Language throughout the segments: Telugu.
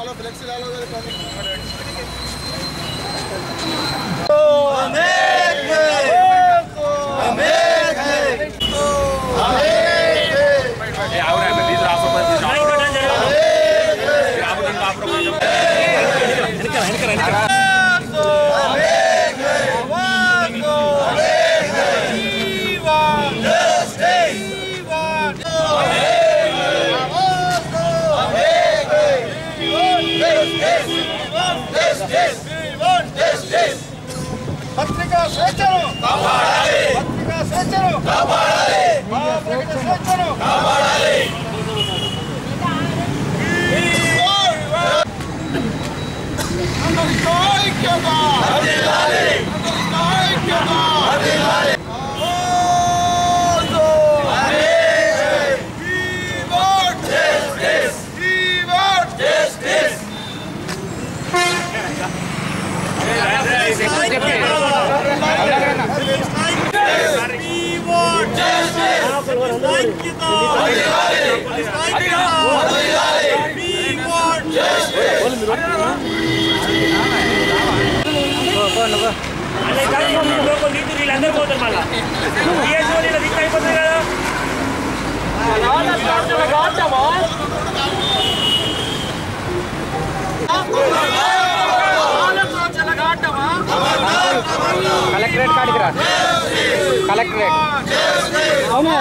పత్రికా స్వేచ్ఛను పత్రికా స్వేచ్ఛను ప్రకటన స్వేచ్ఛను అందరితో ఐక్యత అందరితో ఐక్యత We want justice. We want justice. వీళ్ళందరూ పోతారు మళ్ళా టీఎస్ఓ ఇలా దిక్కు అయిపోతుంది కదా కలెక్టరేట్ కాడికి రా కలెక్టరేట్ అవునా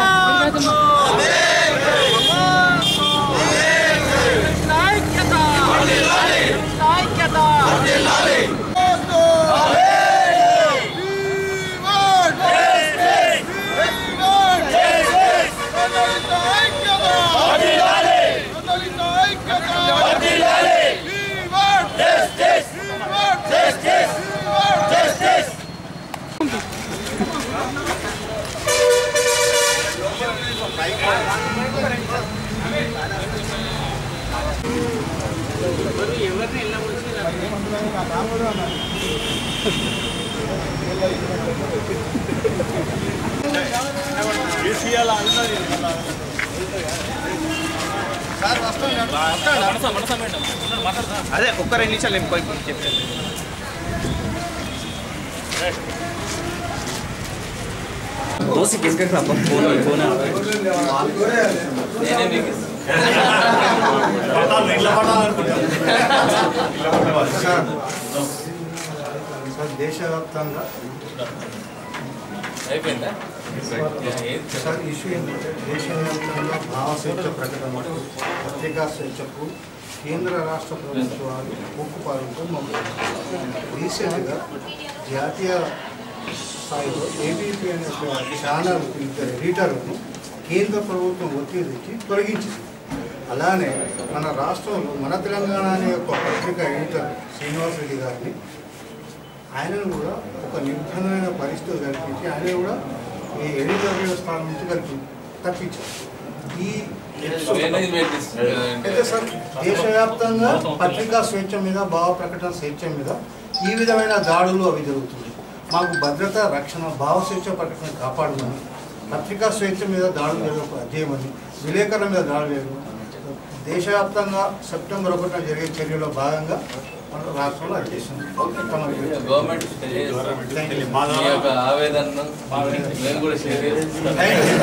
అదే ఒక్క రెండు నిమిషాలు నేను పోయి చెప్పాను దోశ కిందకి రా ఫోన్ ఫోన్ నేనే మీకు సార్ దేశవ్యాప్తంగా అయిపోయిందా సార్ ఇష్యూ ఏంటంటే దేశవ్యాప్తంగా భావ స్వేచ్ఛ ప్రకటన పత్రికా స్వేచ్ఛకు కేంద్ర రాష్ట్ర ప్రభుత్వాలు ఒప్పుపాలతో మొదలు రీసెంట్గా జాతీయ స్థాయిలో ఏబీపీ అనే ఒక ఛానల్ ఇద్దరు ఎడిటర్లను కేంద్ర ప్రభుత్వం ఒత్తిడి తెచ్చి తొలగించింది అలానే మన రాష్ట్రంలో మన తెలంగాణ అనే ఒక పత్రిక ఎడిటర్ శ్రీనివాస్ రెడ్డి గారిని ఆయనను కూడా ఒక నిర్బంధమైన పరిస్థితులు కల్పించి ఆయన కూడా ఈ ఎడిటోరియల్ స్థానం నుంచి కలిపి తప్పించారు ఈ అయితే సార్ దేశవ్యాప్తంగా పత్రికా స్వేచ్ఛ మీద భావ ప్రకటన స్వేచ్ఛ మీద ఈ విధమైన దాడులు అవి జరుగుతుంది మాకు భద్రత రక్షణ భావ స్వేచ్ఛ ప్రకటన కాపాడమని పత్రికా స్వేచ్ఛ మీద దాడులు జరగ చేయమని విలేకరుల మీద దాడులు చేయమని దేశవ్యాప్తంగా సెప్టెంబర్ ఒకటిన జరిగే చర్యలో భాగంగా మన రాష్ట్రంలో అది చేసింది గవర్నమెంట్ మీ యొక్క ఆవేదనను మేము కూడా షేర్ చేస్తాం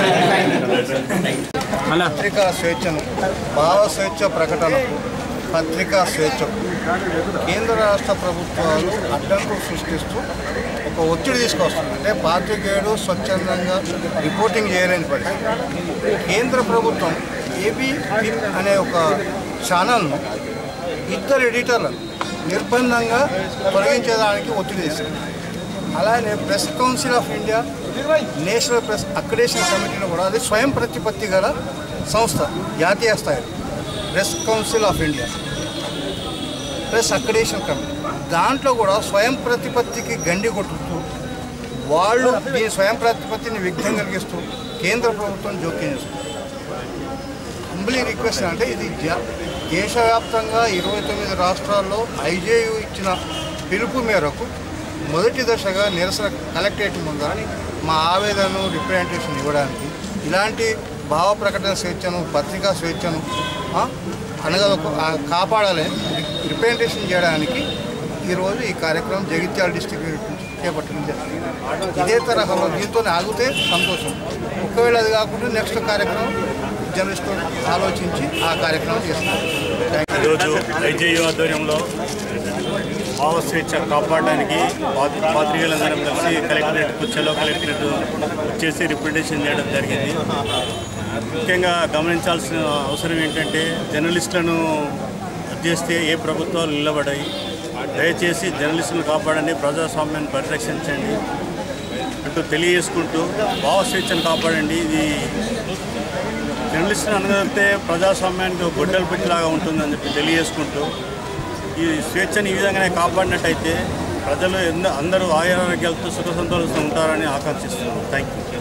పత్రికా స్వేచ్ఛను భావ స్వేచ్ఛ ప్రకటన పత్రికా స్వేచ్ఛకు కేంద్ర రాష్ట్ర ప్రభుత్వాలు అడ్డంకులు సృష్టిస్తూ ఒక ఒత్తిడి తీసుకొస్తుంది అంటే పాత్రికేయుడు స్వచ్ఛందంగా రిపోర్టింగ్ చేయలేని పరిస్థితి కేంద్ర ప్రభుత్వం ఏబీ పిప్ అనే ఒక ఛానల్ను ఇద్దరు ఎడిటర్లను నిర్బంధంగా తొలగించేదానికి ఒత్తిడి తీసుకుంది అలానే press council of India national press accreditation కమిటీలో కూడా అది స్వయం ప్రతిపత్తి గల సంస్థ జాతీయ స్థాయిలో press council of India press accreditation committee దాంట్లో కూడా స్వయం ప్రతిపత్తికి గండి కొట్టుతూ వాళ్ళు ఈ స్వయం ప్రతిపత్తిని విఘ్నం కలిగిస్తూ కేంద్ర ప్రభుత్వం జోక్యం చేస్తుంది హంబ్లీ రిక్వెస్ట్ అంటే ఇది జా- దేశవ్యాప్తంగా ఇరవై తొమ్మిది రాష్ట్రాల్లో ఐజేయు ఇచ్చిన పిలుపు మేరకు మొదటి దశగా నిరసన కలెక్టరేట్ ముందర మా ఆవేదనను రిప్రజెంటేషన్ ఇవ్వడానికి ఇలాంటి భావ ప్రకటన స్వేచ్ఛను పత్రికా స్వేచ్ఛను ఆ, అనగా కాపాడాలి రిప్రజెంటేషన్ చేయడానికి ఈరోజు ఈ కార్యక్రమం జగిత్యాల డిస్టిక్ చేపట్టడం జరిగింది ఇదే తరహాలో దీంతో ఆగితే సంతోషం ఒకవేళ అది కాకుండా నెక్స్ట్ కార్యక్రమం జర్నలిస్టు ఆలోచించి ఆ కార్యక్రమం చేస్తారు థ్యాంక్ యూ ఈరోజు ఐజేయు ఆధ్వర్యంలో భావ స్వేచ్ఛ కాపాడడానికి పాత్రి పాత్రికేయులందరం కలిసి కలెక్టరేట్ కుర్చీలో కలెక్టరేట్ వచ్చేసి రిప్రజెంటేషన్ చేయడం జరిగింది ముఖ్యంగా గమనించాల్సిన అవసరం ఏంటంటే జర్నలిస్టులను చేస్తే ఏ ప్రభుత్వాలు నిలబడాయి దయచేసి జర్నలిస్టులను కాపాడండి ప్రజాస్వామ్యాన్ని పరిరక్షించండి అంటూ తెలియజేసుకుంటూ భావ స్వేచ్ఛను కాపాడండి ఇది జర్నలిస్టులు అనగలిగితే ప్రజాస్వామ్యానికి ఒక గొడ్డలు పెట్టిలాగా ఉంటుందని చెప్పి తెలియజేసుకుంటూ ఈ స్వేచ్ఛను ఈ విధంగానే కాపాడినట్టయితే ప్రజలు ఎంద అందరూ ఆయురారోగ్యాలతో సుఖ సంతోషంతో ఉంటారని ఆకాంక్షిస్తున్నాను థ్యాంక్ యూ